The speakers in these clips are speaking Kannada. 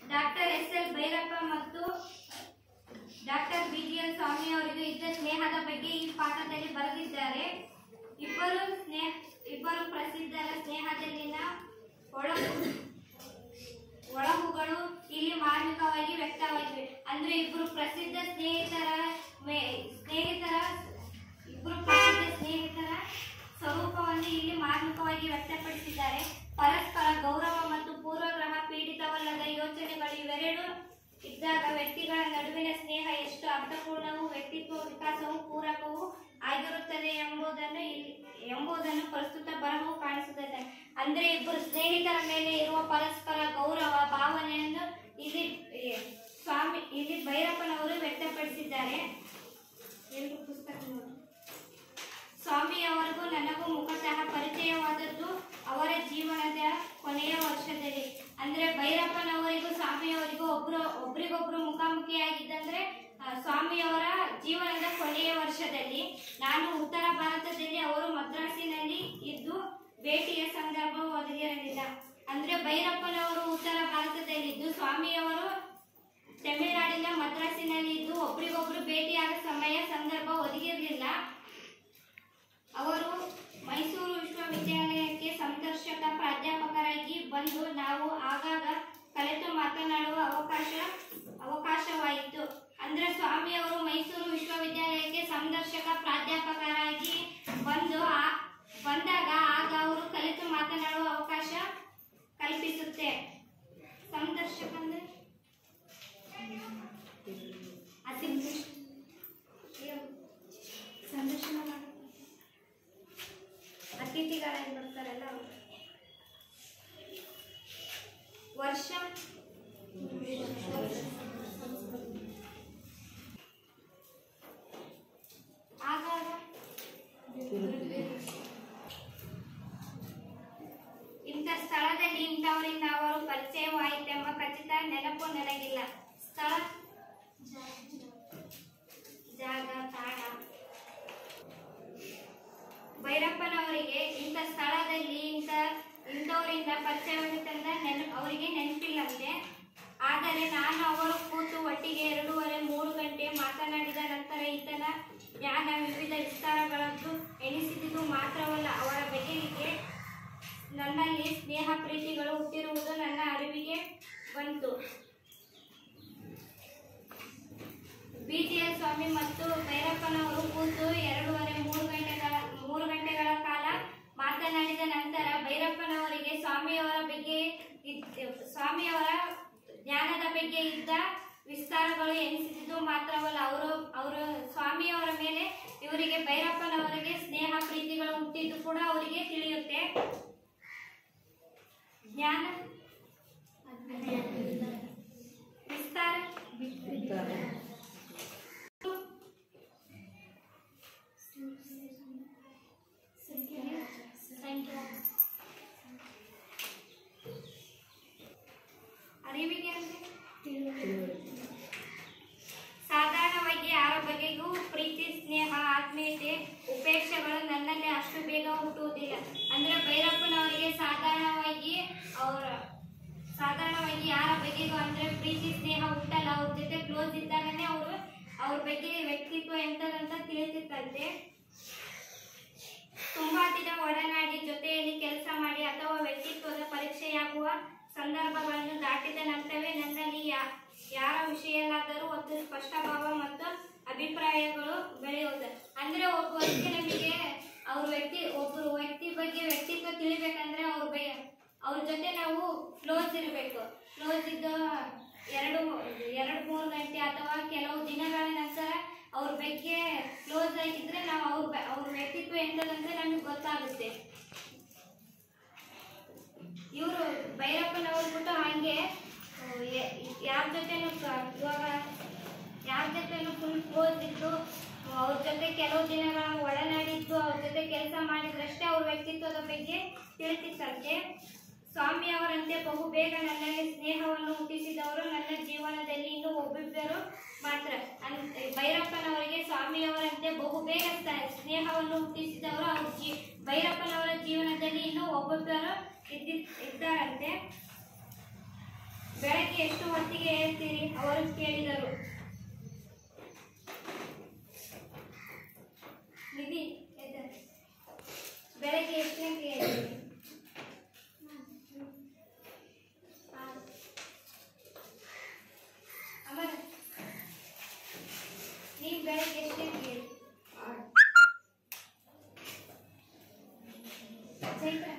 ಡಾಕ್ಟರ್ ಎಸ್ ಎಲ್ ಭೈರಪ್ಪ ಮತ್ತು doctor B G L Swamy ಅವರಿಗೆ ಇದ್ದ ಸ್ನೇಹದ ಬಗ್ಗೆ ಈ ಪಾಠದಲ್ಲಿ ಬರೆದಿದ್ದಾರೆ ಇಬ್ಬರು ಸ್ನೇಹ ಇಬ್ಬರು ಪ್ರಸಿದ್ಧರ ಸ್ನೇಹದಲ್ಲಿನ ಒಳಗು ಒಳಗುಗಳು ಇಲ್ಲಿ ಮಾರ್ಮಿಕವಾಗಿ ವ್ಯಕ್ತವಾಗಿವೆ ಅಂದ್ರೆ ಇಬ್ಬರು ಪ್ರಸಿದ್ಧ ಸ್ನೇಹಿತರ ಮೇ- ಸ್ನೇಹಿತರ ಇಬ್ಬರು ಪ್ರಸಿದ್ಧ ಸ್ನೇಹಿತರ ಸ್ವರೂಪವನ್ನು ಇಲ್ಲಿ ಮಾರ್ಮಿಕವಾಗಿ ವ್ಯಕ್ತಪಡಿಸಿದ್ದಾರೆ ಪರಸ್ಪರ ಗೌರವ ಮತ್ತು ಪೂರ್ವಗ್ರಹ ಪೀಡಿತವಲ್ಲದ ಯೋಚನೆಗಳು ಇವೆರಡು ಇದ್ದಾಗ ವ್ಯಕ್ತಿಗಳ ನಡುವಿನ ಸ್ನೇಹ ಎಷ್ಟು ಅರ್ಥಪೂರ್ಣವೂ ವ್ಯಕ್ತಿತ್ವ ವಿಕಾಸವು ಪೂರಕವೂ ಆಗಿರುತ್ತದೆ ಎಂಬುದನ್ನು ಇಲ್ಲಿ ಎಂಬುದನ್ನು ಪ್ರಸ್ತುತ ಬರಹವು ಕಾಣಿಸುತ್ತದೆ ಅಂದ್ರೆ ಇಬ್ಬರು ಸ್ನೇಹಿತರ ಮೇಲೆ ಇರುವ ಪರಸ್ಪರ ಗೌರವ ಭಾವನೆಯನ್ನು ಇಲ್ಲಿ ಏ, ಸ್ವಾಮಿ ಇಲ್ಲಿ ಭೈರಪ್ಪನವರು ವ್ಯಕ್ತಪಡಿಸಿದ್ದಾರೆ ಎಲ್ರು ಪುಸ್ತಕ ನೋಡಿ ಸ್ವಾಮಿಯವರಿಗೂ ನನಗೂ ಮುಖತಃ ಪರಿಚಯವಾದದ್ದು ಅವರ ಜೀವನದ ಕೊನೆಯ ವರ್ಷದಲ್ಲಿ ಅಂದ್ರೆ ಭೈರಪ್ಪನವರಿಗೂ ಸ್ವಾಮಿಯವರಿಗೂ ಒಬ್ರು ಒಬ್ರಿಗೊಬ್ರು ಮುಖಾಮುಖಿಯಾಗಿದ್ದಂದ್ರೆ ಆ, ಸ್ವಾಮಿಯವರ ಜೀವನದ ಕೊನೆಯ ವರ್ಷದಲ್ಲಿ ನಾನು ಉತ್ತರ ಭಾರತದಲ್ಲಿ ಅವರು ಮದ್ರಾಸಿನಲ್ಲಿ ಇದ್ದು ಭೇಟಿಯ ಸಂದರ್ಭ ಒದಗಿರಲಿಲ್ಲ ಅಂದ್ರೆ ಭೈರಪ್ಪನವರು ಉತ್ತರ ಭಾರತದಲ್ಲಿದ್ದು ಸ್ವಾಮಿಯವರು ತಮಿಳುನಾಡಿನ ಮದ್ರಾಸಿನಲ್ಲಿ ಇದ್ದು ಒಬ್ರಿಗೊಬ್ರು ಭೇಟಿಯಾದ ಸಮಯ ಸಂದರ್ಭ ಒದಗಿರಲಿಲ್ಲ ಅವರು ಮೈಸೂರು ವಿಶ್ವವಿದ್ಯಾಲಯಕ್ಕೆ ಸಂದರ್ಶಕ ಪ್ರಾಧ್ಯಾಪಕರಾಗಿ ಬಂದು ನಾವು ಆಗಾಗ ಕಲೆತು ಮಾತನಾಡುವ ಅವಕಾಶ ಅವಕಾಶವಾಯಿತು ಅಂದ್ರೆ ಸ್ವಾಮಿಯವರು ಮೈಸೂರು ವಿಶ್ವವಿದ್ಯಾಲಯಕ್ಕೆ ಸಂದರ್ಶಕ ಪ್ರಾಧ್ಯಾಪಕರಾಗಿ ಬಂದು ಆ- ಬಂದಾಗ ಆಗ ಅವರು ಕಲಿತು ಮಾತನಾಡುವ ಅವಕಾಶ ಕಲ್ಪಿಸುತ್ತೆ ಸಂದರ್ಶಕ ಅಂದ್ರೆ ಅತಿ ಸಂದರ್ಶನ ಮಾಡೋದು ಅತಿಥಿಗಳಾಗಿ ಬರ್ತಾರಲ್ಲ ಅವರು ವರ್ಷ ಆಗಾಗ ಇಂಥ ಸ್ಥಳದಲ್ಲಿ ಇಂಥವರಿಂದ ಅವರು ಪರಿಚಯವಾಯಿತೆಂಬ ಖಚಿತ ನೆನಪು ನನಗಿಲ್ಲ ಸ್ಥಳ ಜಾಗ ತಾಣ ಭೈರಪ್ಪನವರಿಗೆ ಇಂಥ ಸ್ಥಳದಲ್ಲಿ ಇಂಥ ಇಂಥವರಿಂದ ಪರಿಚಯವಾಗಿತ್ತಂದ ನೆನ ಅವರಿಗೆ ನೆನಪಿಲ್ಲಂತೆ ಆದರೆ ನಾನು ಅವರು ಕೂತು ಒಟ್ಟಿಗೆ ಎರಡೂವರೆ ಮೂರು ಗಂಟೆ ಮಾತನಾಡಿದ ನಂತರ ಈತನ ಜ್ಞಾನ ವಿವಿಧ ವಿಸ್ತಾರಗಳದ್ದು ಎನಿಸಿದುದು ಮಾತ್ರವಲ್ಲ ಅವರ ಬಗೆಗೆ ನನ್ನಲ್ಲಿ ಸ್ನೇಹ ಪ್ರೀತಿಗಳು ಹುಟ್ಟಿರುವುದು ನನ್ನ ಅರಿವಿಗೆ ಬಂತು ಬಿಜಿಎಸ್ ಸ್ವಾಮಿ ಮತ್ತು ಭೈರಪ್ಪನವರು ಕೂತು ಎರಡೂವರೆ ಮೂರು ಗಂಟೆಗಳ ಮೂರು ಗಂಟೆಗಳ ಕಾಲ ಮಾತನಾಡಿದ ನಂತರ ಭೈರಪ್ಪನವರಿಗೆ ಸ್ವಾಮಿಯವರ ಬಗ್ಗೆ ಇದ್ದ- ಸ್ವಾಮಿಯವರ ಜ್ಞಾನದ ಬಗ್ಗೆ ಇದ್ದ ವಿಸ್ತಾರಗಳು ಎನಿಸಿದ್ದು ಮಾತ್ರವಲ್ಲ ಅವರು ಅವರು ಸ್ವಾಮಿಯವರ ಮೇಲೆ ಇವರಿಗೆ ಭೈರಪ್ಪನವರಿಗೆ ಸ್ನೇಹ ಪ್ರೀತಿಗಳು ಹುಟ್ಟಿದ್ದು ಕೂಡ ಅವರಿಗೆ ತಿಳಿಯುತ್ತೆ ಜ್ಞಾನ ವಿಸ್ತಾರ ಸಂಖ್ಯೆ ಅರಿವಿಗೆ ಅಂದ್ರೆ ಸಾಧಾರಣವಾಗಿ ಯಾರ ಬಗೆಗೂ ಪ್ರೀತಿ ಸ್ನೇಹ ಆತ್ಮೀಯತೆ ಉಪೇಕ್ಷೆಗಳು ನನ್ನಲ್ಲಿ ಅಷ್ಟು ಬೇಗ ಹುಟ್ಟುವುದಿಲ್ಲ ಅಂದ್ರೆ ಭೈರಪ್ಪನವರಿಗೆ ಸಾಧಾರಣವಾಗಿ ಅವರ ಸಾಧಾರಣವಾಗಿ ಯಾರ ಬಗೆಗೂ ಅಂದ್ರೆ ಪ್ರೀತಿ ಸ್ನೇಹ ಹುಟ್ಟಲ್ಲ ಅವ್ರ ಜೊತೆ ಕ್ಲೋಸ್ ಇದ್ದಾಗನೇ ಅವರು ಅವ್ರ ಬಗ್ಗೆ ವ್ಯಕ್ತಿತ್ವ ಎಂತದಂತ ತಿಳಿತಿತ್ತಂತೆ ತುಂಬಾ ದಿನ ಒಡನಾಡಿ ಜೊತೆಯಲ್ಲಿ ಕೆಲಸ ಮಾಡಿ ಅಥವಾ ವ್ಯಕ್ತಿತ್ವದ ಪರೀಕ್ಷೆಯಾಗುವ ಸಂದರ್ಭಗಳನ್ನು ದಾಟಿದ ನಂತರವೇ ನನ್ನಲ್ಲಿ ಯಾ- ಯಾರ ವಿಷಯಲ್ಲಾದರೂ ಒಂದು ಸ್ಪಷ್ಟ ಭಾವ ಮತ್ತು ಅಭಿಪ್ರಾಯಗಳು ಬೆಳೆಯುವುದು ಅಂದ್ರೆ ಒಬ್ಬ ವ್ಯಕ್ತಿ ನಮಗೆ ಅವ್ರ ವ್ಯಕ್ತಿ ಒಬ್ಬರು ವ್ಯಕ್ತಿ ಬಗ್ಗೆ ವ್ಯಕ್ತಿತ್ವ ತಿಳಿಬೇಕಂದ್ರೆ ಅವ್ರ ಬಗ್ಗೆ ಅವ್ರ ಜೊತೆ ನಾವು ಕ್ಲೋಸ್ ಇರಬೇಕು ಕ್ಲೋಸ್ ಇದ್ದು ಎರಡು ಎರಡು ಮೂರು ಗಂಟೆ ಅಥವಾ ಕೆಲವು ದಿನಗಳ ನಂತರ ಅವ್ರ ಬಗ್ಗೆ ಕ್ಲೋಸ್ ಆಗಿದ್ರೆ ನಾವು ಅವ್ರ ಬ- ಅವ್ರ ವ್ಯಕ್ತಿತ್ವ ಎಂತದಂದ್ರೆ ನಮಗೆ ಗೊತ್ತಾಗುತ್ತೆ ಇವರು ಭೈರಪ್ಪನವ್ರು ಬಿಟ್ಟು ಹಾಗೆ ಯಾರ ಜೊತೆನೂ ಕ- ಇವಾಗ ಯಾರ ಜೊತೆನೂ ಫುಲ್ ಕ್ಲೋಸ್ ಇದ್ದು ಅವ್ರ ಜೊತೆ ಕೆಲವು ದಿನಗಳ ಒಡನಾಡಿದ್ದು ಅವ್ರ ಜೊತೆ ಕೆಲಸ ಮಾಡಿದ್ರಷ್ಟೇ ಅವ್ರ ವ್ಯಕ್ತಿತ್ವದ ಬಗ್ಗೆ ತಿಳಿತಿತ್ತಂತೆ ಸ್ವಾಮಿ ಅವರಂತೆ ಬಹು ಬೇಗ ನನಗೆ ಸ್ನೇಹವನ್ನು ಹುಟ್ಟಿಸಿದವರು ನನ್ನ ಜೀವನದಲ್ಲಿ ಇನ್ನೂ ಒಬ್ಬಿಬ್ಬರು ಮಾತ್ರ ಅನ್- ಭೈರಪ್ಪನವರಿಗೆ ಸ್ವಾಮಿಯವರಂತೆ ಬಹು ಬೇಗ ಸ- ಸ್ನೇಹವನ್ನು ಹುಟ್ಟಿಸಿದವರು ಅವ್ರ ಜೀ ಭೈರಪ್ಪನವರ ಜೀವನದಲ್ಲಿ ಇನ್ನೂ ಒಬ್ಬೊಬ್ಬರು ಇದ್ದಿ ಇದ್ದಾರಂತೆ ಬೆಳಗ್ಗೆ ಎಷ್ಟು ಹೊತ್ತಿಗೆ ಏಳ್ತೀರಿ ಅವರು ಕೇಳಿದರು ನಿಧಿ ಎದ್ದ. ಬೆಳಗ್ಗೆ ಎಷ್ಟು ಗಂಟೆಗೆ ಏಳ್ತೀರಿ ಆರು. ಅಮರ ನೀವು ಬೆಳಗ್ಗೆ ಎಷ್ಟು ಗಂಟೆಗೆ ಏಳ್ತೀರಿ? ಚೈತ್ರ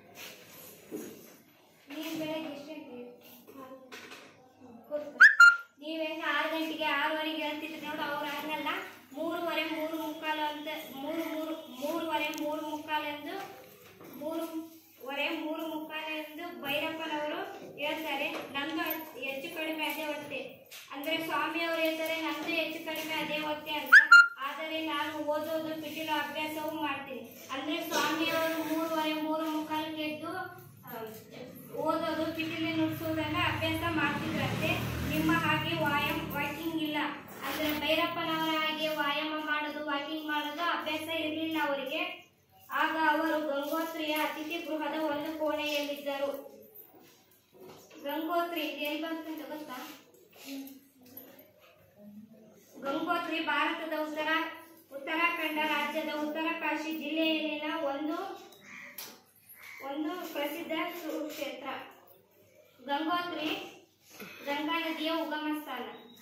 ನೀವು ಬೆಳಗ್ಗೆ ಎಷ್ಟು ಗಂಟೆಗೆ ಕೂತ್ಕೊ. ನೀವೇನು ಆರು ಗಂಟೆಗೆ ಆರೂವರೆಗೆ ಹೇಳ್ತಿದ್ರಿ ನೋಡು ಅವ್ರು ಹಂಗಲ್ಲ ಮೂರುವರೆ ಮೂರು ಮುಕ್ಕಾಲು ಅಂತ ಮೂರು ಮೂರು ಮೂರುವರೆ ಮೂರು ಮುಕ್ಕಾಲು ಎಂದು ಮೂರುವರೆ ಮೂರು ಮುಕ್ಕಾಲು ಎಂದು ಭೈರಪ್ಪನವರು ಹೇಳ್ತಾರೆ ನಂದು ಹೆಚ್ಚು ಕಡಿಮೆ ಅದೇ ಹೊತ್ತೆ ಅಂದ್ರೆ ಸ್ವಾಮಿಯವರು ಹೇಳ್ತಾರೆ ನಂದು ಹೆಚ್ಚು ಕಡಿಮೆ ಅದೇ ಹೊತ್ತೆ ಅಂತ ಆದರೆ ನಾನು ಓದೋದು ಪಿಟೀಲು ಅಭ್ಯಾಸವೂ ಮಾಡ್ತೀನಿ ಅಂದ್ರೆ ಸ್ವಾಮಿಯವರು ಮೂರುವರೆ ಮೂರು ಮುಕ್ಕಾಲು ಎದ್ದು ಆ, ಓದೋದು ಪಿಟೀಲಿ ನುಡಿಸೋದನ್ನ ಅಭ್ಯಾಸ ಮಾಡ್ತಿದ್ರಂತೆ ನಿಮ್ಮ ಹಾಗೆ ವಾಯಾಮ ವಾಕಿಂಗ್ ಇಲ್ಲ ಅಂದ್ರೆ ಭೈರಪ್ಪನವರ ಹಾಗೆ ವ್ಯಾಯಾಮ ಮಾಡೋದು ವಾಕಿಂಗ್ ಮಾಡೋದು ಅಭ್ಯಾಸ ಇರಲಿಲ್ಲ ಅವರಿಗೆ ಆಗ ಅವರು ಗಂಗೋತ್ರಿಯ ಅತಿಥಿ ಗೃಹದ ಒಂದು ಕೋಣೆಯಲ್ಲಿದ್ದರು ಗಂಗೋತ್ರಿ ಇದು ಎಲ್ಲಿ ಬಂತಂತ ಗೊತ್ತಾ ಗಂಗೋತ್ರಿ ಭಾರತದ ಉತ್ತರ ಉತ್ತರಾಖಂಡ ರಾಜ್ಯದ ಉತ್ತರಕಾಶಿ ಜಿಲ್ಲೆಯಲ್ಲಿನ ಒಂದು ಒಂದು ಪ್ರಸಿದ್ಧ ಸುಕ್ಷೇತ್ರ ಗಂಗೋತ್ರಿ ಗಂಗಾ ನದಿಯ ಉಗಮ ಸ್ಥಾನ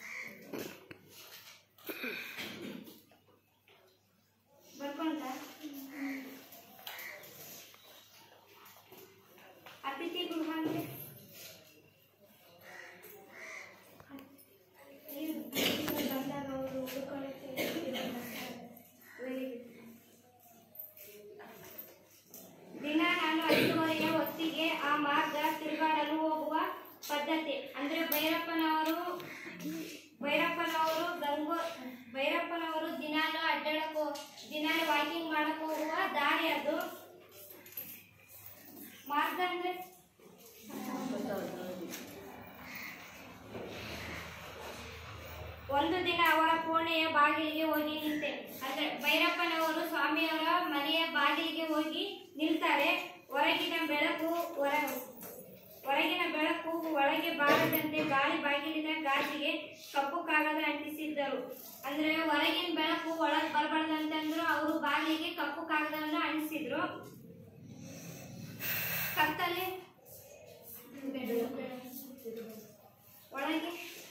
ಬರ್ಕೊಂಡ ಅತಿಥಿ ಗೃಹ ಅಂದ್ರೆ ನೀರು ನೀರು ಬಂದಾಗ ಅವರು ಉಳ್ಕೊಳ್ಳೋಕೆ ವೆರಿ ಗುಡ್ ದಿನ ನಾನು ಐದುವರೆಯ ಹೊತ್ತಿಗೆ ಆ ಮಾರ್ಗ ತಿರುಗಾಡಲು ಹೋಗುವ ಪದ್ಧತಿ ಅಂದ್ರೆ ಭೈರಪ್ಪನವರು ಭೈರಪ್ಪನವರು ಗಂಗೋ ಭೈರಪ್ಪನವರು ದಿನಾಲು ಅಡ್ಡಾಡಕ್ಕೂ ದಿನಾಲು ವಾಕಿಂಗ್ ಮಾಡಕ್ ಹೋಗುವ ದಾರಿ ಅದು ಮಾರ್ಗ ಅಂದ್ರೆ ಒಂದು ದಿನ ಅವರ ಕೋಣೆಯ ಬಾಗಿಲಿಗೆ ಹೋಗಿ ನಿಂತೆ ಅಂದ್ರೆ ಭೈರಪ್ಪನವರು ಸ್ವಾಮಿಯವರ ಮನೆಯ ಬಾಗಿಲಿಗೆ ಹೋಗಿ ನಿಲ್ತಾರೆ ಹೊರಗಿನ ಬೆಳಕು ಹೊರ ಹೊರಗಿನ ಬೆಳಕು ಒಳಗೆ ಬಾರದಂತೆ ಗಾಳಿ ಬಾಗಿಲಿನ ಗಾಜಿಗೆ ಕಪ್ಪು ಕಾಗದ ಅಂಟಿಸಿದ್ದರು ಅಂದ್ರೆ ಹೊರಗಿನ ಬೆಳಕು ಒಳಗೆ ಬರಬಾರ್ದಂತಂದ್ರು ಅವರು ಬಾಗಿಲಿಗೆ ಕಪ್ಪು ಕಾಗದವನ್ನು ಅಂಟಿಸಿದ್ರು ಕತ್ತಲೆ ಒಳಗೆ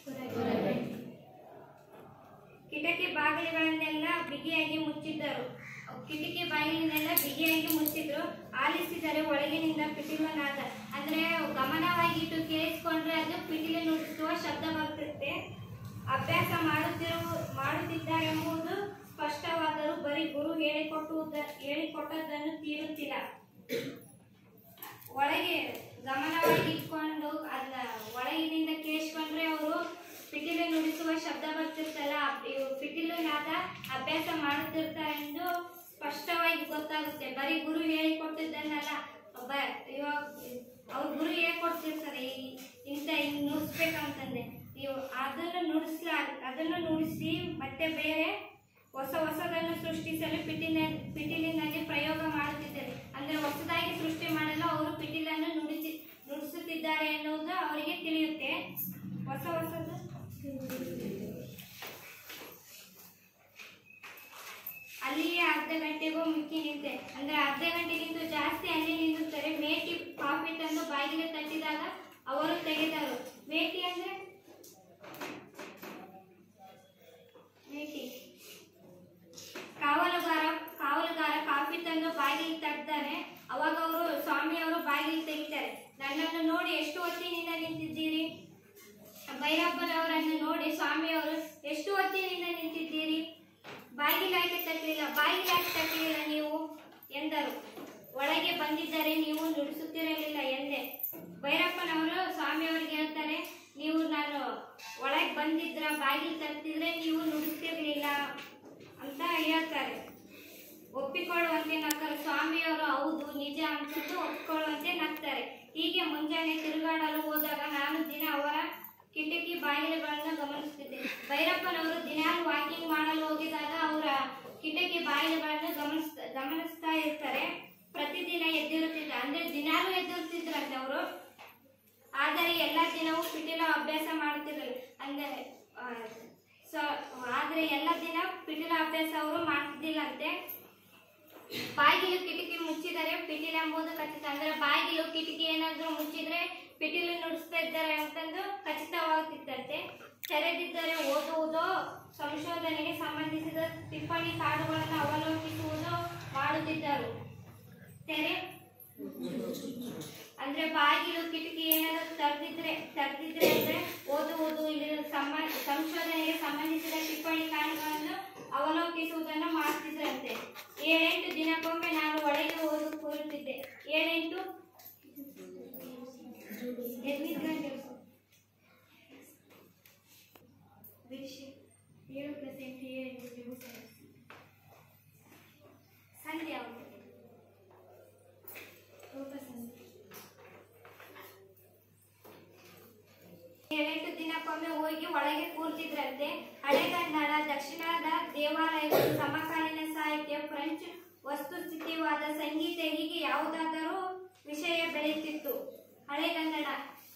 ಕಿಟಕಿ ಬಾಗಿಲುಗಳನ್ನೆಲ್ಲ ಬಿಗಿಯಾಗಿ ಮುಚ್ಚಿದ್ದರು ಕಿಟಕಿ ಬಾಗಿಲಿನೆಲ್ಲ ಬಿಗಿಯಾಗಿ ಮುಚ್ಚಿದ್ರು ಆಲಿಸಿದರೆ ಒಳಗಿನಿಂದ ಪಿಟೀಲನಾದ ಅಂದ್ರೆ ಗಮನವಾಗಿಟ್ಟು ಕೇಳಿಸ್ಕೊಂಡ್ರೆ ಅದು ಪಿಟೀಲು ನುಡಿಸುವ ಶಬ್ದ ಬರ್ತಿರುತ್ತೆ ಅಭ್ಯಾಸ ಮಾಡುತ್ತಿರುವ ಮಾಡುತ್ತಿದ್ದಾರೆ ಎಂಬುದು ಸ್ಪಷ್ಟವಾದರೂ ಬರೀ ಗುರು ಹೇಳಿಕೊಟ್ಟುವುದ ಹೇಳಿಕೊಟ್ಟದ್ದನ್ನು ತೀರುತ್ತಿಲ್ಲ ಒಳಗೆ ಗಮನವಾಗಿ ಇಟ್ಕೊಂಡು ಅದನ್ನ ಒಳಗಿನಿಂದ ಕೇಳಿಸ್ಕೊಂಡ್ರೆ ಅವರು ಪಿಟೀಲು ನುಡಿಸುವ ಶಬ್ದ ಬರ್ತಿರ್ತಲ್ಲ ಇವು ಪಿಟೀಲು ನಾದ ಅಭ್ಯಾಸ ಮಾಡುತ್ತಿರ್ತಾರೆ ಎಂದು ಸ್ಪಷ್ಟವಾಗಿ ಗೊತ್ತಾಗುತ್ತೆ ಬರೀ ಗುರು ಹೇಳಿಕೊಟ್ಟಿದ್ದನ್ನಲ್ಲ ಒಬ್ಬ ಇವಾಗ ಅವ್ರ ಗುರು ಹೇಳ್ಕೊಡ್ತಿರ್ತಾರೆ ಈ ಇಂಥ ಹಿಂಗ್ ನುಡಿಸ್ಬೇಕಂತಂದೆ ನೀವು ಅದನ್ನು ನುಡಿಸ್ಲ ಅದನ್ನು ನುಡಿಸಿ ಮತ್ತೆ ಬೇರೆ ಹೊಸ ಹೊಸದನ್ನು ಸೃಷ್ಟಿಸಲು ಪಿಟೀಲ ಪಿಟೀಲಿನಲ್ಲಿ ಪ್ರಯೋಗ ಮಾಡುತ್ತಿದ್ದಾರೆ ಅಂದ್ರೆ ಹೊಸದಾಗಿ ಸೃಷ್ಟಿ ಮಾಡಲು ಅವರು ಪಿಟೀಲನ್ನು ನುಡಿಸಿ ನುಡಿಸುತ್ತಿದ್ದಾರೆ ಎನ್ನುವುದು ಅವರಿಗೆ ತಿಳಿಯುತ್ತೆ ಹೊಸ ಹೊಸದು ಅಲ್ಲಿಯೇ ಅರ್ಧ ಗಂಟೆಗೂ ಮಿಕ್ಕಿ ನಿಂತೆ ಅಂದ್ರೆ ಅರ್ಧ ಗಂಟೆಗಿಂತ ಜಾಸ್ತಿ ಅಲ್ಲಿ ನಿಲ್ಲುತ್ತಾರೆ ಮೇಟಿ ಕಾಫಿ ತಂದು ಬಾಗಿಲು ತಟ್ಟಿದಾಗ ಅವರು ತೆಗೆದರು ಮೇಟಿ ಅಂದ್ರೆ ಮೇಟಿ ಕಾವಲುಗಾರ ಕಾವಲುಗಾರ ಕಾಫಿ ತಂದು ಬಾಗಿಲು ತಟ್ತಾರೆ ಅವಾಗ ಅವರು ಸ್ವಾಮಿ ಅವರು ಬಾಗಿಲು ತೆಗಿತಾರೆ ನನ್ನನ್ನು ನೋಡಿ ಎಷ್ಟು ಹೊತ್ತಿನಿಂದ ನಿಂತಿದ್ದೀರಿ ಭೈರಪ್ಪನವರನ್ನು ನೋಡಿ ಸ್ವಾಮಿಯವರು ಎಷ್ಟು ಹೊತ್ತಿನಿಂದ ನಿಂತಿದ್ದೀರಿ ಬಾಗಿಲಾಕೆ ತಟ್ಟಲಿಲ್ಲ ಬಾಗಿಲಾಕೆ ತಟ್ಟಲಿಲ್ಲ ನೀವು ಎಂದರು ಒಳಗೆ ಬಂದಿದ್ದರೆ ನೀವು ನುಡಿಸುತ್ತಿರಲಿಲ್ಲ ಎಂದೆ ಭೈರಪ್ಪನವರು ಸ್ವಾಮಿಯವರಿಗೆ ಹೇಳ್ತಾರೆ ನೀವು ನಾನು ಒಳಗೆ ಬಂದಿದ್ರ ಬಾಗಿಲು ತಟ್ಟಿದ್ರೆ ನೀವು ನುಡಿಸ್ತಿರ್ಲಿಲ್ಲ ಅಂತ ಹೇಳ್ತಾರೆ ಒಪ್ಪಿಕೊಳ್ಳುವಂತೆ ನಕ್ಕರು ಸ್ವಾಮಿಯವರು ಹೌದು ನಿಜ ಅಂತಂದು ಒಪ್ಪಿಕೊಳ್ಳುವಂತೆ ನಗ್ತಾರೆ ಹೀಗೆ ಮುಂಜಾನೆ ತಿರುಗಾಡಲು ಹೋದಾಗ ನಾನು ದಿನ ಅವರ ಕಿಟಕಿ ಬಾಗಿಲುಗಳನ್ನು ಗಮನಿಸುತ್ತಿದ್ದೆ ಭೈರಪ್ಪನವರು ದಿನಾಲು ವಾಕಿಂಗ್ ಮಾಡಲು ಹೋಗಿದಾಗ ಅವರ ಕಿಟಕಿ ಬಾಗಿಲುಗಳನ್ನು ಗಮನಿಸ್ತಾ ಗಮನಿಸ್ತಾ ಇರ್ತಾರೆ ಪ್ರತಿದಿನ ಎದ್ದಿರುತ್ತಿದ್ದ ಅಂದ್ರೆ ದಿನಾಲು ಎದ್ದಿರ್ತಿದ್ರಂತೆ ಅವರು ಆದರೆ ಎಲ್ಲ ದಿನವೂ ಪಿಟೀಲ ಅಭ್ಯಾಸ ಮಾಡುತ್ತಿರಲಿಲ್ಲ ಅಂದರೆ ಆ, ಸೊ ಆದ್ರೆ ಎಲ್ಲ ದಿನ ಪಿಟೀಲ ಅಭ್ಯಾಸ ಅವರು ಮಾಡ್ತಿದ್ದಿಲ್ಲಂತೆ ಬಾಗಿಲು ಕಿಟಕಿ ಮುಚ್ಚಿದರೆ ಪಿಟೀಲ್ ಎಂಬುದು ಖಚಿತ ಅಂದ್ರೆ ಬಾಗಿಲು ಕಿಟಕಿ ಏನಾದ್ರೂ ಮುಚ್ಚಿದ್ರೆ ಪಿಟೀಲು ನುಡಿಸ್ತಾ ಇದ್ದಾರೆ ಅಂತಂದು ಖಚಿತವಾಗುತ್ತಿತ್ತಂತೆ ತೆರೆದಿದ್ದರೆ ಓದುವುದೋ ಸಂಶೋಧನೆಗೆ ಸಂಬಂಧಿಸಿದ ಟಿಪ್ಪಣಿ ಕಾರ್ಡುಗಳನ್ನು ಅವಲೋಕಿಸುವುದೋ ಮಾಡುತ್ತಿದ್ದರು ತೆರೆ ಅಂದ್ರೆ ಬಾಗಿಲು ಕಿಟಕಿ ಏನಾದ್ರು ತೆರೆದಿದ್ರೆ ತೆರೆದಿದ್ರೆ ಅಂದ್ರೆ ಓದುವುದು ಇಲ್ಲಿ ಸಂಬ ಸಂಶೋಧನೆಗೆ ಸಂಬಂಧಿಸಿದ ಟಿಪ್ಪಣಿ ಕಾರ್ಡುಗಳನ್ನು ಅವಲೋಕಿಸುವುದನ್ನು ಮಾಡ್ತಿದ್ರಂತೆ ಏಳೆಂಟು ದಿನಕ್ಕೊಮ್ಮೆ ನಾನು ಒಳಗೆ ಓದು ಕೂರುತ್ತಿದ್ದೆ ಏಳೆಂಟು ಎದ್ನಿದ್ರಂತೆ ಬಿಡಿಸಿ ಏಳು ಪ್ಲಸ್ ಎಂಟು ಏಳು ಎಂಟು ಸಂಧ್ಯೆ ಯಾವುದು ರೂಪ ಸಂಧ್ಯೆ ಏಳೆಂಟು ದಿನಕ್ಕೊಮ್ಮೆ ಹೋಗಿ ಒಳಗೆ ಕೂರ್ತಿದ್ರಂತೆ ಹಳೆಗನ್ನಡ ದಕ್ಷಿಣದ ದೇವಾಲಯಗಳು ಸಮಕಾಲೀನ ಸಾಹಿತ್ಯ ಫ್ರೆಂಚ್ ವಸ್ತುಸ್ಥಿತಿವಾದ ಸಂಗೀತ ಹೀಗೆ ಯಾವುದಾದರೂ ವಿಷಯ ಬೆಳೆಯುತ್ತಿತ್ತು ಹಳೆಗನ್ನಡ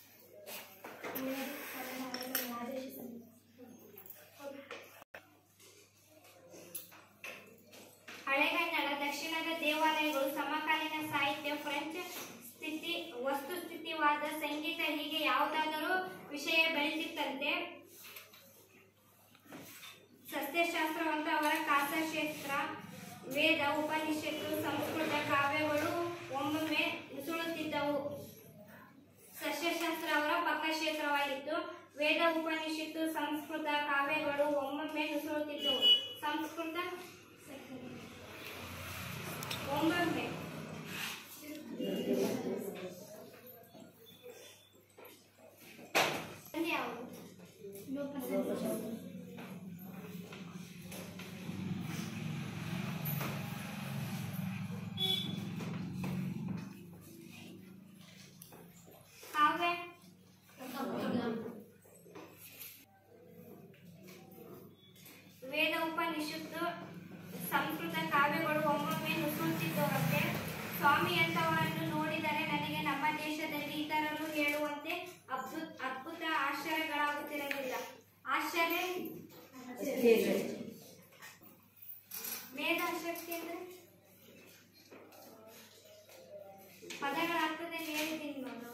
ಹಳೆಗನ್ನಡ ದಕ್ಷಿಣದ ದೇವಾಲಯಗಳು ಸಮಕಾಲೀನ ಸಾಹಿತ್ಯ ಫ್ರೆಂಚ್ ಸ್ಥಿತಿ ವಸ್ತುಸ್ಥಿತಿವಾದ ಸಂಗೀತ ಹೀಗೆ ಯಾವುದಾದರೂ ವಿಷಯ ಬೆಳೆದಿತ್ತಂತೆ ಸಸ್ಯಶಾಸ್ತ್ರವಂತ ಅವರ ಕಾಸಕ್ಷೇತ್ರ ವೇದ ಉಪನಿಷತ್ತು ಸಂಸ್ಕೃತ ಕಾವ್ಯಗಳು ಒಮ್ಮೊಮ್ಮೆ ನುಸುಳುತ್ತಿದ್ದವು ಸಸ್ಯಶಾಸ್ತ್ರ ಅವರ ಪಕ್ಕ ಕ್ಷೇತ್ರವಾಗಿತ್ತು ವೇದ ಉಪನಿಷತ್ತು ಸಂಸ್ಕೃತ ಕಾವ್ಯಗಳು ಒಮ್ಮೊಮ್ಮೆ ನುಸುಳುತ್ತಿದ್ದವು ಸಂಸ್ಕೃತ ಒಮ್ಮೊಮ್ಮೆ ಸಂಧಿ ಯಾವುದು ಕಾವ್ಯ ವೇದ ಉಪನಿಷತ್ತು ಸಂಸ್ಕೃತ ಕಾವ್ಯಗಳು ಒಮ್ಮೊಮ್ಮೆ ನುಸುಳುತ್ತಿದ್ದವಂತೆ ಸ್ವಾಮಿ ಅಂತವರನ್ನು ನೋಡಿದರೆ ನನಗೆ ನಮ್ಮ ದೇಶದಲ್ಲಿ ಇತರರು ಹೇಳುವಂತೆ ಅದ್ಭುತ ಅದ್ಭುತ ಆಶ್ಚರ್ಯಗಳಾಗುತ್ತಿರಲಿಲ್ಲ ಆಶ್ಚರ್ಯ ಮೇಧಾಶಕ್ತಿ ಅಂದ್ರೆ ಪದಗಳ ಅರ್ಥದಲ್ಲಿ ಹೇಳಿದ್ದೀನಿ ನಾನು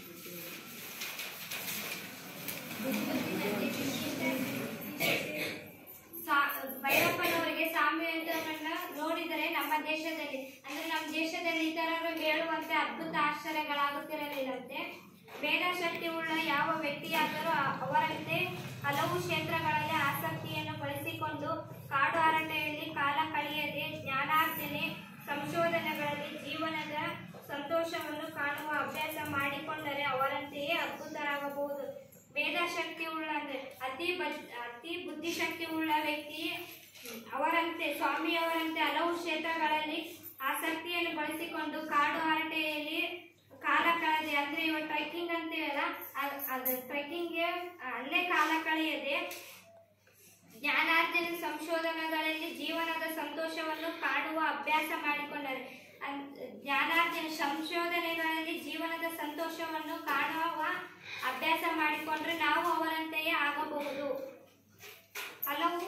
ಸಾ- ಭೈರಪ್ಪನವರಿಗೆ ಸಾಮ್ಯ ಅಂತವರನ್ನ ನೋಡಿದರೆ ನಮ್ಮ ದೇಶದಲ್ಲಿ ಅಂದ್ರೆ ನಮ್ಮ ದೇಶದಲ್ಲಿ ಇತರರು ಹೇಳುವಂತೆ ಅದ್ಭುತ ಆಶ್ಚರ್ಯಗಳಾಗುತ್ತಿರಲಿಲ್ಲಂತೆ ಮೇಧಾಶಕ್ತಿ ಉಳ್ಳ ಯಾವ ವ್ಯಕ್ತಿಯಾದರೂ ಅ- ಅವರಂತೆ ಹಲವು ಕ್ಷೇತ್ರಗಳಲ್ಲಿ ಆಸಕ್ತಿಯನ್ನು ಬಳಸಿಕೊಂಡು ಕಾಡು ಅರಣ್ಯದಲ್ಲಿ ಕಾಲ ಕಳೆಯದೆ ಜ್ಞಾನಾರ್ಜನೆ ಸಂಶೋಧನೆಗಳಲ್ಲಿ ಜೀವನದ ಸಂತೋಷವನ್ನು ಕಾಣುವ ಅಭ್ಯಾಸ ಮಾಡಿಕೊಂಡರೆ ಅವರಂತೆಯೇ ಅದ್ಭುತರಾಗಬಹುದು ಮೇಧಾಶಕ್ತಿ ಉಳ್ಳ ಅಂದ್ರೆ ಅತಿ ಬದ್ ಅತಿ ಬುದ್ಧಿಶಕ್ತಿ ಉಳ್ಳ ವ್ಯಕ್ತಿ ಅವರಂತೆ ಸ್ವಾಮಿಯವರಂತೆ ಹಲವು ಕ್ಷೇತ್ರಗಳಲ್ಲಿ ಆಸಕ್ತಿಯನ್ನು ಬಳಸಿಕೊಂಡು ಕಾಡು ಹರಟೆಯಲ್ಲಿ ಕಾಲ ಕಳೆದೆ ಅಂದ್ರೆ ಇವಾಗ ಟ್ರೆಕ್ಕಿಂಗ್ ಅಂತೀವಲ್ಲ ಅದ್- ಅದು ಟ್ರೆಕ್ಕಿಂಗ್ಗೆ ಅಲ್ಲೇ ಕಾಲ ಕಳೆಯದೆ ಜ್ಞಾನಾರ್ಜನೆ ಸಂಶೋಧನೆಗಳಲ್ಲಿ ಜೀವನದ ಸಂತೋಷವನ್ನು ಕಾಣುವ ಅಭ್ಯಾಸ ಮಾಡಿಕೊಂಡರೆ ಅನ್- ಜ್ಞಾನಾರ್ಜನೆ ಸಂಶೋಧನೆಗಳಲ್ಲಿ ಜೀವನದ ಸಂತೋಷವನ್ನು ಕಾಣುವ ಅಭ್ಯಾಸ ಮಾಡಿಕೊಂಡ್ರೆ ನಾವು ಅವರಂತೆಯೇ ಆಗಬಹುದು ಹಲವು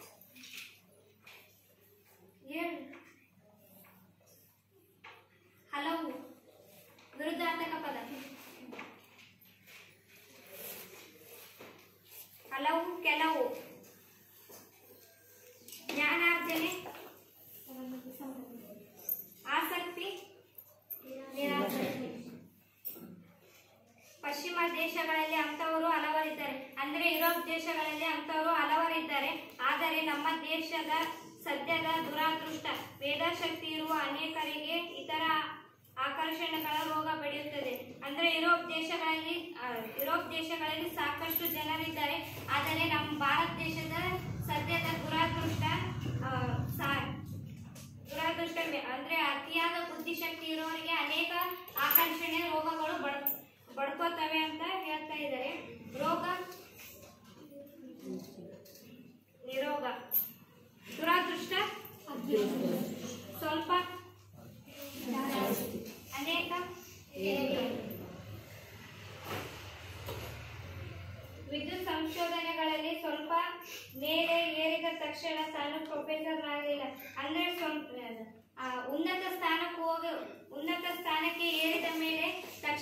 ಹೇಳು ಹಲವು ವಿರುದ್ಧಾರ್ಥಕ ಪದ ಹಲವು ಕೆಲವು ಜ್ಞಾನಾರ್ಜನೆ ಆಸಕ್ತಿ ನಿರಾಸಕ್ತಿ ಪಶ್ಚಿಮ ದೇಶಗಳಲ್ಲಿ ಅಂತವರು ಹಲವರಿದ್ದಾರೆ ಅಂದ್ರೆ ಯುರೋಪ್ ದೇಶಗಳಲ್ಲಿ ಅಂತವರು ಹಲವರಿದ್ದಾರೆ ಆದರೆ ನಮ್ಮ ದೇಶದ ಸದ್ಯದ ದುರಾದೃಷ್ಟ ವೇದಶಕ್ತಿ ಇರುವ ಅನೇಕರಿಗೆ ಇತರ ಆಕರ್ಷಣೆಗಳ ರೋಗ ಬೆಳೆಯುತ್ತದೆ ಅಂದ್ರೆ ಯುರೋಪ್ ದೇಶಗಳಲ್ಲಿ ಆ, ಯುರೋಪ್ ದೇಶಗಳಲ್ಲಿ ಸಾಕಷ್ಟು ಜನರಿದ್ದಾರೆ ಆದರೆ ನಮ್ಮ ಭಾರತ ದೇಶದ ಸದ್ಯದ ದುರಾದೃಷ್ಟ ಆ, ಸಾ- ದುರಾದೃಷ್ಟ ಮೆ- ಅಂದ್ರೆ ಅತಿಯಾದ ಬುದ್ಧಿಶಕ್ತಿ ಇರೋರಿಗೆ ಅನೇಕ ಆಕರ್ಷಣೆ ರೋಗಗಳು ಬಡ್ ಬಡ್ಕೋತವೆ ಅಂತ ಹೇಳ್ತಾ ಇದ್ದಾರೆ ರೋಗ ನಿರೋಗ ದುರಾದೃಷ್ಟ ಸ್ವಲ್ಪ ಅನೇಕ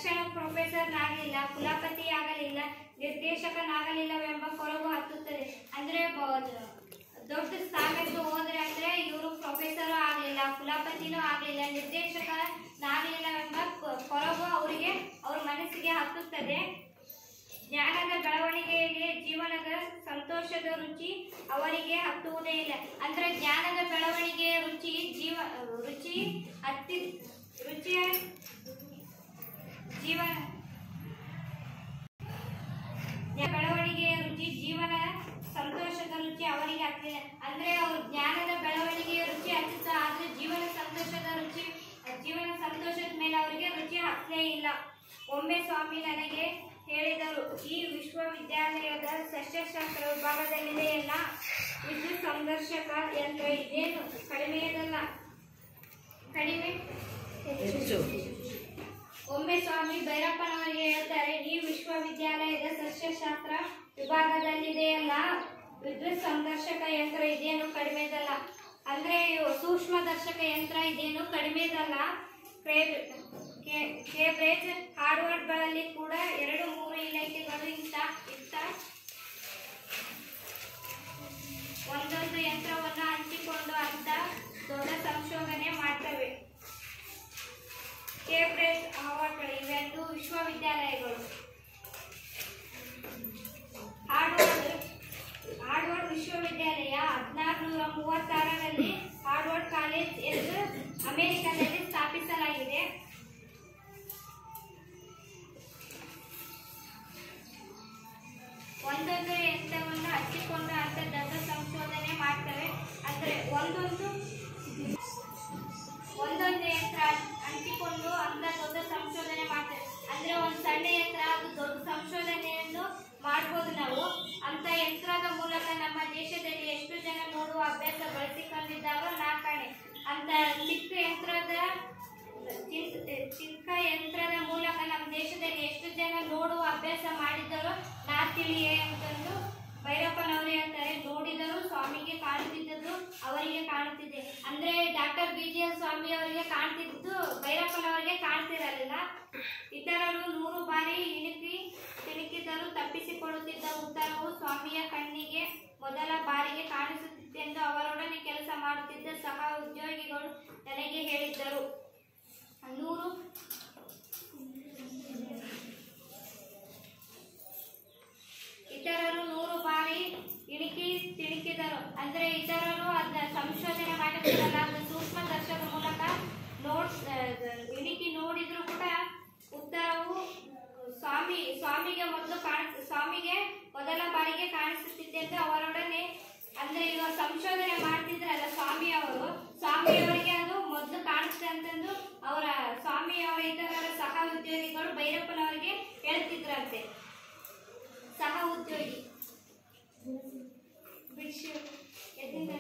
ತಕ್ಷಣ ಪ್ರೊಫೆಸರ್ನಾಗಲಿಲ್ಲ ಕುಲಪತಿ ಆಗಲಿಲ್ಲ ನಿರ್ದೇಶಕನಾಗಲಿಲ್ಲವೆಂಬ ಕೊರಗು ಹತ್ತುತ್ತದೆ ಅಂದ್ರೆ ಬ- ದೊಡ್ಡ ಸ್ಥಾನಕ್ಕೆ ಹೋದ್ರೆ ಅಂದ್ರೆ ಇವರು ಪ್ರೊಫೆಸರ್ ಆಗಲಿಲ್ಲ ಕುಲಪತಿನೂ ಆಗಲಿಲ್ಲ ನಿರ್ದೇಶಕನಾಗಲಿಲ್ಲವೆಂಬ ಕೊ- ಕೊರಗು ಅವರಿಗೆ ಅವ್ರ ಮನಸ್ಸಿಗೆ ಹತ್ತುತ್ತದೆ ಜ್ಞಾನದ ಬೆಳವಣಿಗೆಯಲ್ಲಿ ಜೀವನದ ಸಂತೋಷದ ರುಚಿ ಅವರಿಗೆ ಹತ್ತುವುದೇ ಇಲ್ಲ ಅಂದ್ರೆ ಜ್ಞಾನದ ಬೆಳವಣಿಗೆಯ ರುಚಿ ಜೀವ ರುಚಿ ಹತ್ತಿ ರುಚಿಯ ಜೀವನ ಬೆಳವಣಿಗೆಯ ರುಚಿ ಜೀವನ ಸಂತೋಷದ ರುಚಿ ಅವರಿಗೆ ಹತ್ತಿಲ್ಲ ಅಂದ್ರೆ ಅವ್ರ ಜ್ಞಾನದ ಬೆಳವಣಿಗೆಯ ರುಚಿ ಹತ್ತಿತ್ತ ಆದ್ರೆ ಜೀವನ ಸಂತೋಷದ ರುಚಿ ಜೀವನ ಸಂತೋಷದ ಮೇಲೆ ಅವರಿಗೆ ರುಚಿ ಹತ್ತಲೇ ಇಲ್ಲ ಒಮ್ಮೆ ಸ್ವಾಮಿ ನನಗೆ ಹೇಳಿದರು ಈ ವಿಶ್ವವಿದ್ಯಾಲಯದ ಸಸ್ಯಶಾಸ್ತ್ರ ವಿಭಾಗದಲ್ಲಿದೆ ಎಲ್ಲ ವಿದ್ಯುತ್ ಸಂದರ್ಶಕ ಯಂತ್ರ ಇದೇನು ಕಡಿಮೆಯದಲ್ಲ ಕಡಿಮೆ ಒಮ್ಮೆ ಸ್ವಾಮಿ ಭೈರಪ್ಪನವರಿಗೆ ಹೇಳ್ತಾರೆ ಈ ವಿಶ್ವವಿದ್ಯಾಲಯದ ಸಸ್ಯಶಾಸ್ತ್ರ ವಿಭಾಗದಲ್ಲಿದೆಯಲ್ಲ ವಿದ್ಯುತ್ ಸಂದರ್ಶಕ ಯಂತ್ರ ಇದೇನು ಕಡಿಮೆದಲ್ಲ ಅಂದ್ರೆ ಇವು ಸೂಕ್ಷ್ಮದರ್ಶಕ ಯಂತ್ರ ಇದೇನು ಕಡಿಮೆದಲ್ಲ ಕ್ರೇ- ಕೆ- ಕೇಬ್ರೇಜ್ ಹಾರ್ಡ್ವೇರ್ಗಳಲ್ಲಿ ಕೂಡ ಎರಡು ಮೂರು ಇಲಾಖೆಗಳು ಇಂತ ಇತ್ತ ಒಂದೊಂದು ಯಂತ್ರವನ್ನು ಹಂಚಿಕೊಂಡು ಅಂತ ದೊಡ್ಡ ಸಂಶೋಧನೆ ಮಾಡ್ತವೆ ಕೇಬ್ರೇಜ್ ಅವಾರ್ಡ್ಗಳು ಇವೆರಡು ವಿಶ್ವವಿದ್ಯಾಲಯಗಳು ಹಾರ್ಡ್ವರ್ಡ್ ಹಾರ್ಡ್ವರ್ಡ್ ವಿಶ್ವವಿದ್ಯಾಲಯ ಹದಿನಾರು ನೂರ ಮೂವತ್ತಾರರಲ್ಲಿ ಹಾರ್ಡ್ವರ್ಡ್ ಕಾಲೇಜ್ ಎಂದು ಅಮೆರಿಕದಲ್ಲಿ ಸ್ಥಾಪಿಸಲಾಗಿದೆ ಒಂದೊಂದು ಯಂತ್ರವನ್ನು ಹಚ್ಚಿಕೊಂಡು ಅಂತ ದೊಡ್ಡ ಸಂಶೋಧನೆ ಮಾಡ್ತವೆ ಅಂದ್ರೆ ಒಂದೊಂದು ಒಂದೊಂದು ಯಂತ್ರ ಹಂಚಿಕೊಂಡು ಅಂತ ದೊಡ್ಡ ಸಂಶೋಧನೆ ಮಾಡ್ತೇವೆ ಅಂದ್ರೆ ಒಂದು ಸಣ್ಣ ಯಂತ್ರ ಅದು ದೊಡ್ಡ ಸಂಶೋಧನೆಯನ್ನು ಮಾಡ್ಬೋದು ನಾವು ಅಂತ ಯಂತ್ರದ ಮೂಲಕ ನಮ್ಮ ದೇಶದಲ್ಲಿ ಎಷ್ಟು ಜನ ನೋಡುವ ಅಭ್ಯಾಸ ಬಳಸಿಕೊಂಡಿದ್ದಾರೋ ನಾ ಕಾಣೆ ಅಂತ ಚಿಕ್ಕ ಯಂತ್ರದ ಚಿಕ್ಕ ಚಿಕ್ಕ ಯಂತ್ರದ ಮೂಲಕ ನಮ್ಮ ದೇಶದಲ್ಲಿ ಎಷ್ಟು ಜನ ನೋಡುವ ಅಭ್ಯಾಸ ಮಾಡಿದ್ದಾರೋ ನಾ ತಿಳಿಯೇ ಅಂತಂದು ಭೈರಪ್ಪನವರು ಹೇಳ್ತಾರೆ ನೋಡಿದರೂ ಸ್ವಾಮಿಗೆ ಕಾಣುತ್ತಿದ್ದದ್ದು ಅವರಿಗೆ ಕಾಣುತ್ತಿದೆ ಅಂದ್ರೆ doctor B G S Swamy ಅವರಿಗೆ ಕಾಣ್ತಿದ್ದು ಭೈರಪ್ಪನವರಿಗೆ ಕಾಣ್ತಿರಲಿಲ್ಲ ಇತರರು ನೂರು ಬಾರಿ ಇಣುಕಿ ತಿಣುಕಿದರೂ ತಪ್ಪಿಸಿಕೊಳ್ಳುತ್ತಿದ್ದ ಉತ್ತರವು ಸ್ವಾಮಿಯ ಕಣ್ಣಿಗೆ ಮೊದಲ ಬಾರಿಗೆ ಕಾಣಿಸುತ್ತಿತ್ತೆಂದು ಅವರೊಡನೆ ಕೆಲಸ ಮಾಡುತ್ತಿದ್ದ ಸಹ ಉದ್ಯೋಗಿಗಳು ನನಗೆ ಹೇಳಿದ್ದರು ನೂರು ಇತರರು ನೂರು ಬಾರಿ ಇಣುಕಿ ತಿಣುಕಿದರು ಅಂದ್ರೆ ಇತರರು ಅದನ್ನ ಸಂಶೋಧನೆ ಮಾಡಿಬಿಡಲ್ಲ ಅದು ಸೂಕ್ಷ್ಮ ದರ್ಶಕದ ಮೂಲಕ ನೋಡ್ ಇಣುಕಿ ನೋಡಿದ್ರು ಕೂಡ ಉತ್ತರವು ಸ್ವಾಮಿ ಸ್ವಾಮಿಗೆ ಮೊದಲು ಕಾಣ ಸ್ವಾಮಿಗೆ ಮೊದಲ ಬಾರಿಗೆ ಕಾಣಿಸುತ್ತಿತ್ತೆಂದು ಅವರೊಡನೆ ಅಂದ್ರೆ ಇವಾಗ ಸಂಶೋಧನೆ ಮಾಡ್ತಿದ್ರಲ್ಲ ಸ್ವಾಮಿ ಅವರು ಸ್ವಾಮಿಯವರಿಗೆ ಅದು ಮೊದಲು ಕಾಣಿಸುತ್ತೆ ಅಂತಂದು ಅವರ ಸ್ವಾಮಿಯವರ ಇತರರ ಸಹ ಉದ್ಯೋಗಿಗಳು ಭೈರಪ್ಪನವರಿಗೆ ಹೇಳ್ತಿದ್ರಂತೆ ಸಹ ಉದ್ಯೋಗಿ ಬಿಡಿಸಿ ಎದ್ದಿಂದ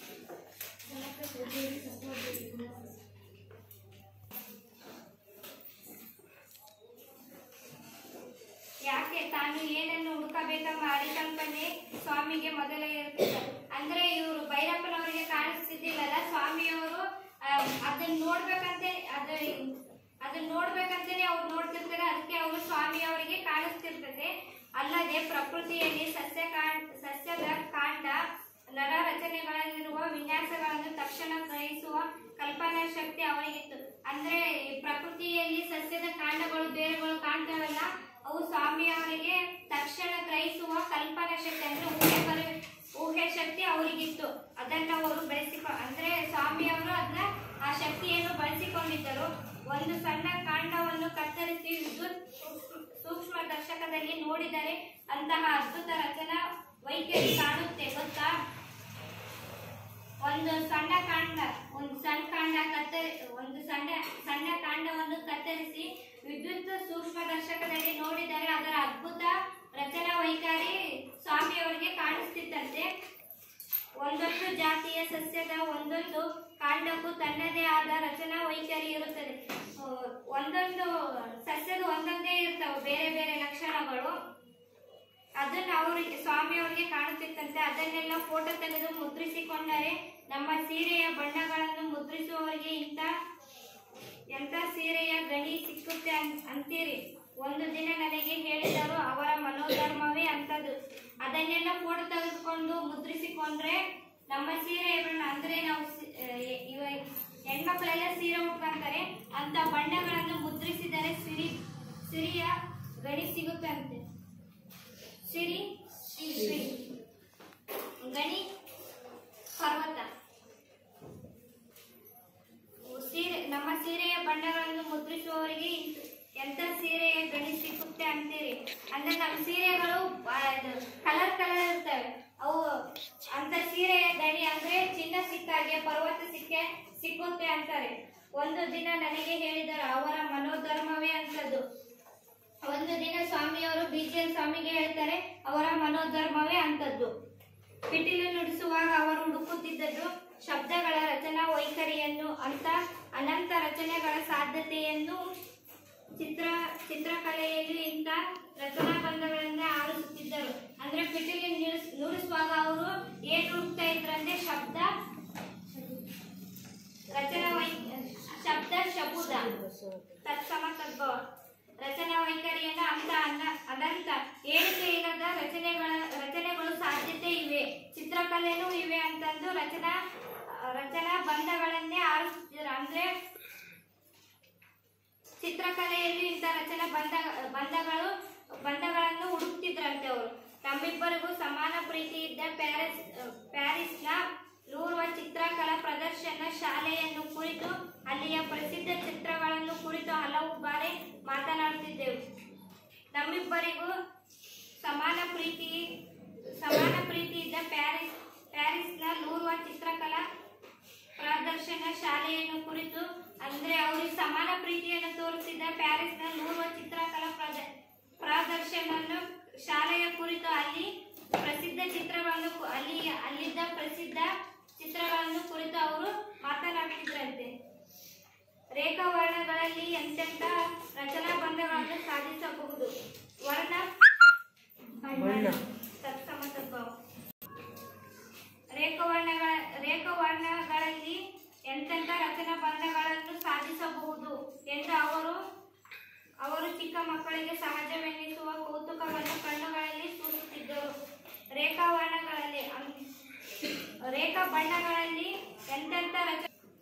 ಯಾಕೆ ತಾನು ಏನನ್ನು ಹುಡುಕಬೇಕೆಂಬ ಪರಿಕಲ್ಪನೆ ಸ್ವಾಮಿಗೆ ಮೊದಲೇ ಇರುತ್ತದೆ ಅಂದ್ರೆ ಇವರು ಭೈರಪ್ಪನವರಿಗೆ ಕಾಣಿಸ್ತಿದ್ದಿಲ್ಲಲ್ಲ ಸ್ವಾಮಿಯವರು ಆ, ಅದನ್ನ ನೋಡ್ಬೇಕಂತೆ ಅದ ಅದನ್ನ ನೋಡ್ಬೇಕಂತಾನೆ ಅವ್ರು ನೋಡ್ತಿರ್ತಾರೆ ಅದಕ್ಕೆ ಅವರು ಸ್ವಾಮಿ ಅವರಿಗೆ ಕಾಣಿಸ್ತಿರ್ತದೆ ಅಲ್ಲದೆ ಪ್ರಕೃತಿಯಲ್ಲಿ ಸಸ್ಯ ಕಾಂಡ ಸಸ್ಯದ ಕಾಂಡ ನರ ರಚನೆಗಳಲ್ಲಿರುವ ವಿನ್ಯಾಸಗಳನ್ನು ತಕ್ಷಣ ಗ್ರಹಿಸುವ ಕಲ್ಪನಾ ಶಕ್ತಿ ಅವರಿಗಿತ್ತು ಅಂದ್ರೆ ಈ ಪ್ರಕೃತಿಯಲ್ಲಿ ಸಸ್ಯದ ಕಾಂಡಗಳು ಬೇರುಗಳು ಕಾಣ್ತಾವಲ್ಲ ಅವು ಸ್ವಾಮಿ ಅವರಿಗೆ ತಕ್ಷಣ ಗ್ರಹಿಸುವ ಕಲ್ಪನಾ ಶಕ್ತಿ ಅಂದ್ರೆ ಊಹೆ ಬರ ಊಹೆ ಶಕ್ತಿ ಅವರಿಗಿತ್ತು ಅದನ್ನ ಅವರು ಬೆಳೆಸಿಕೊ ಅಂದ್ರೆ ಸ್ವಾಮಿ ಅವರು ಅದನ್ನ ಆ ಶಕ್ತಿಯನ್ನು ಬಳಸಿಕೊಂಡಿದ್ದರು ಒಂದು ಸಣ್ಣ ಕಾಂಡವನ್ನು ಕತ್ತರಿಸಿ ವಿದ್ಯುತ್ ಸೂಕ್ಷ್ಮ- ಸೂಕ್ಷ್ಮ ದರ್ಶಕದಲ್ಲಿ ನೋಡಿದರೆ ಅಂತಹ ಅದ್ಭುತ ರಚನಾ ವೈಖರಿ ಕಾಣುತ್ತೆ ಗೊತ್ತಾ ಒಂದು ಸಣ್ಣ ಕಾಂಡ ಒಂದು ಸಣ್ಣ ಕಾಂಡ ಕತ್ತರಿ ಒಂದು ಸಣ್ಣ ಸಣ್ಣ ಕಾಂಡವನ್ನು ಕತ್ತರಿಸಿ ವಿದ್ಯುತ್ ಸೂಕ್ಷ್ಮ ದರ್ಶಕದಲ್ಲಿ ನೋಡಿದರೆ ಅದರ ಅದ್ಭುತ ರಚನಾ ವೈಖರಿ ಸ್ವಾಮಿಯವರಿಗೆ ಕಾಣಿಸ್ತಿತ್ತಂತೆ ಒಂದೊಂದು ಜಾತಿಯ ಸಸ್ಯದ ಒಂದೊಂದು ಕಾಂಡಕ್ಕೂ ತನ್ನದೇ ಆದ ರಚನಾ ವೈಖರಿ ಇರುತ್ತದೆ ಆ, ಒಂದೊಂದು ಸಸ್ಯದ ಒಂದೊಂದೇ ಇರ್ತಾವೆ ಬೇರೆ ಬೇರೆ ಲಕ್ಷಣಗಳು ಅದನ್ನ ಅವರಿಗೆ ಸ್ವಾಮಿ ಅವರಿಗೆ ಕಾಣುತ್ತಿತ್ತಂತೆ ಅದನ್ನೆಲ್ಲ ಫೋಟೋ ತೆಗೆದು ಮುದ್ರಿಸಿಕೊಂಡರೆ ನಮ್ಮ ಸೀರೆಯ ಬಣ್ಣಗಳನ್ನು ಮುದ್ರಿಸುವವರಿಗೆ ಇಂಥ ಎಂಥ ಸೀರೆಯ ಗಣಿ ಸಿಕ್ಕುತ್ತೆ ಅನ್- ಅಂತೀರಿ ಒಂದು ದಿನ ನನಗೆ ಹೇಳಿದರು ಅವರ ಮನೋಧರ್ಮವೇ ಅಂತದ್ದು ಅದನ್ನೆಲ್ಲ ಫೋಟೋ ತೆಗೆದುಕೊಂಡು ಮುದ್ರಿಸಿಕೊಂಡ್ರೆ ನಮ್ಮ ಸೀರೆ ಬಣ್ಣ ಅಂದ್ರೆ ನಾವು ಸಿ- ಆ, ಇವ ಹೆಣ್ಮಕ್ಳೆಲ್ಲ ಸೀರೆ ಉಟ್ಕೊಂತಾರೆ ಅಂತ ಬಣ್ಣಗಳನ್ನು ಮುದ್ರಿಸಿದರೆ ಸಿರಿ ಸಿರಿಯ ಗಣಿ ಸಿಗುತ್ತಂತೆ ಸಿರಿ ಸಿರಿ ಗಣಿ ಪರ್ವತ ಸೀರೆ ನಮ್ಮ ಸೀರೆಯ ಬಣ್ಣಗಳನ್ನು ಮುದ್ರಿಸುವವರಿಗೆ ಇಂತ- ಎಂತ ಸೀರೆಯ ಗಣಿ ಸಿಗುತ್ತೆ ಅಂತೀರಿ ಅಂದ್ರೆ ನಮ್ಮ ಸೀರೆಗಳು ಕಲರ್ ಕಲರ್ ಇರ್ತವೆ ಅವು ಅಂತ ಸೀರೆಯ ಗಣಿ ಅಂದ್ರೆ ಚಿನ್ನ ಸಿಕ್ಕಾಗೆ ಪರ್ವತ ಸಿಕ್ಕೆ ಸಿಕ್ಕುತ್ತೆ ಅಂತಾರೆ ಒಂದು ದಿನ ನನಗೆ ಹೇಳಿದರು ಅವರ ಮನೋಧರ್ಮವೇ ಅಂತದ್ದು ಒಂದು ದಿನ ಸ್ವಾಮಿಯವರು ಬಿಜಿಎಲ್ ಸ್ವಾಮಿಗೆ ಹೇಳ್ತಾರೆ ಅವರ ಮನೋಧರ್ಮವೇ ಅಂತದ್ದು ಪಿಟೀಲು ನುಡಿಸುವಾಗ ಅವರು ಹುಡುಕುತ್ತಿದ್ದದ್ದು ಶಬ್ದಗಳ ರಚನಾ ವೈಖರಿಯನ್ನು ಅಂತ ಅನಂತ ರಚನೆಗಳ ಸಾಧ್ಯತೆಯನ್ನು ಚಿತ್ರ ಚಿತ್ರಕಲೆಯಲ್ಲಿ ಇಂಥ ರಚನಾ ಬಂಧಗಳನ್ನೇ ಆರಿಸುತ್ತಿದ್ದರು ಅಂದ್ರೆ ಪಿಟೀಲು ನುಡಿಸ್- ನುಡಿಸುವಾಗ ಅವರು ಏನ್ ಹುಡುಕ್ತಾ ಇದ್ರಂದ್ರೆ ಶಬ್ದ ರಚನಾ ವೈ ಶಬ್ದ ಶಬುದ ತತ್ಸಮ ತದ್ಭವ ರಚನಾ ವೈಖರಿಯನ್ನ ಅಂತ ಅನ್ನ ಅನಂತ ಏಳಿಕೆ ಇಲ್ಲದ ರಚನೆಗಳ ರಚನೆಗಳು ಸಾಧ್ಯತೆ ಇವೆ ಚಿತ್ರಕಲೆನೂ ಇವೆ ಅಂತಂದು ರಚನಾ ರಚನಾ ಬಂಧಗಳನ್ನೇ ಆರಿಸುತ್ತಿದ್ರು ಅಂದ್ರೆ ಚಿತ್ರಕಲೆಯಲ್ಲಿ ಇಂಥ ರಚನಾ ಬಂಧ ಬಂಧಗಳು ಬಂಧಗಳನ್ನು ಹುಡುಕ್ತಿದ್ರಂತೆ ಅವರು ನಮ್ಮಿಬ್ಬರಿಗೂ ಸಮಾನ ಪ್ರೀತಿ ಇದ್ದ ಪ್ಯಾರಿಸ್ ಪ್ಯಾರಿಸ್ನ ಲೂರ್ವ ಚಿತ್ರಕಲಾ ಪ್ರದರ್ಶನ ಶಾಲೆಯನ್ನು ಕುರಿತು ಅಲ್ಲಿಯ ಪ್ರಸಿದ್ಧ ಚಿತ್ರಗಳನ್ನು ಕುರಿತು ಹಲವು ಬಾರಿ ಮಾತನಾಡುತ್ತಿದ್ದೆವು ನಮ್ಮಿಬ್ಬರಿಗೂ ಸಮಾನ ಪ್ರೀತಿ ಸಮಾನ ಪ್ರೀತಿ ಇದ್ದ ಪ್ಯಾರಿಸ್ ಪ್ಯಾರಿಸ್ನ ಲೂರ್ವ ಚಿತ್ರಕಲಾ ಪ್ರದರ್ಶನ ಶಾಲೆಯನ್ನು ಕುರಿತು ಅಂದ್ರೆ ಅವರಿಗೆ ಸಮಾನ ಪ್ರೀತಿಯನ್ನು ತೋರಿಸಿದ ಪ್ಯಾರಿಸ್ನ ಲೂರ್ವ ಚಿತ್ರಕಲಾ ಪ್ರದ ಪ್ರದರ್ಶನ ಶಾಲೆಯ ಕುರಿತು ಅಲ್ಲಿ ಪ್ರಸಿದ್ಧ ಚಿತ್ರಗಳನ್ನು ಕು- ಅಲ್ಲಿ ಅಲ್ಲಿದ್ದ ಪ್ರಸಿದ್ಧ ಚಿತ್ರಗಳನ್ನು ಕುರಿತು ಅವರು ಮಾತನಾಡುತ್ತಿದ್ರಂತೆ ರೇಖಾವರ್ಣಗಳಲ್ಲಿ ಎಂತೆಂಥ ರಚನಾ ಬಂಧಗಳನ್ನು ಸಾಧಿಸಬಹುದು ವರ್ಣ ಬಣ್ಣ. ತತ್ಸಮ ತದ್ಭವ ರೇಖಾವರ್ಣಗಳ ರೇಖಾವರ್ಣಗಳಲ್ಲಿ ಎಂತೆಂಥ ರಚನಾ ಬಂಧಗಳನ್ನು ಸಾಧಿಸಬಹುದು ಎಂದು ಅವರು ಅವರು ಚಿಕ್ಕ ಮಕ್ಕಳಿಗೆ ಸಹಜವೆನ್ನಿಸುವ ಕೌತುಕವನ್ನು ಕಣ್ಣುಗಳಲ್ಲಿ ಸೂಚಿಸುತ್ತಿದ್ದರು ರೇಖಾವರ್ಣಗಳಲ್ಲಿ ಅಂ- ರೇಖಾ ಬಣ್ಣಗಳಲ್ಲಿ ಎಂತೆಂಥ ರಚ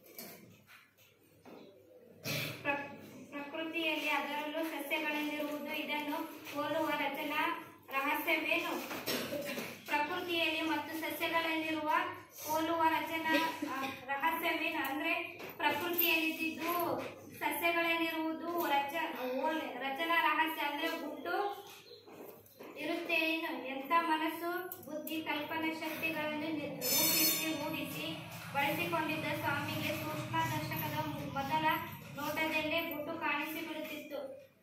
ಪ್ರ- ಪ್ರಕೃತಿಯಲ್ಲಿ ಅದರಲ್ಲೂ ಸಸ್ಯಗಳಲ್ಲಿರುವುದು ಇದನ್ನು ಹೋಲುವ ರಚನಾ ರಹಸ್ಯವೇನು ಪ್ರಕೃತಿಯಲ್ಲಿ ಮತ್ತು ಸಸ್ಯಗಳಲ್ಲಿರುವ ಹೋಲುವ ರಚನಾ ಆ, ರಹಸ್ಯವೇನು ಅಂದ್ರೆ ಪ್ರಕೃತಿಯಲ್ಲಿದ್ದು ಸಸ್ಯಗಳಲ್ಲಿರುವುದು ರಚ ಹೋಲ್- ರಚನಾ ರಹಸ್ಯ ಅಂದ್ರೆ ಗುಟ್ಟು ಇರುತ್ತೆ ಏನು ಎಂತ ಮನಸ್ಸು ಬುದ್ಧಿ ಕಲ್ಪನಾ ಶಕ್ತಿಗಳನ್ನು ನಿ- ರೂಪಿಸಿ ರೂಢಿಸಿ ಬಳಸಿಕೊಂಡಿದ್ದ ಸ್ವಾಮಿಗೆ ಸೂಕ್ಷ್ಮ ದರ್ಶಕದ ಮು- ಮೊದಲ ನೋಟದಲ್ಲೇ ಗುಟ್ಟು ಕಾಣಿಸಿ ಬಿಡುತ್ತಿತ್ತು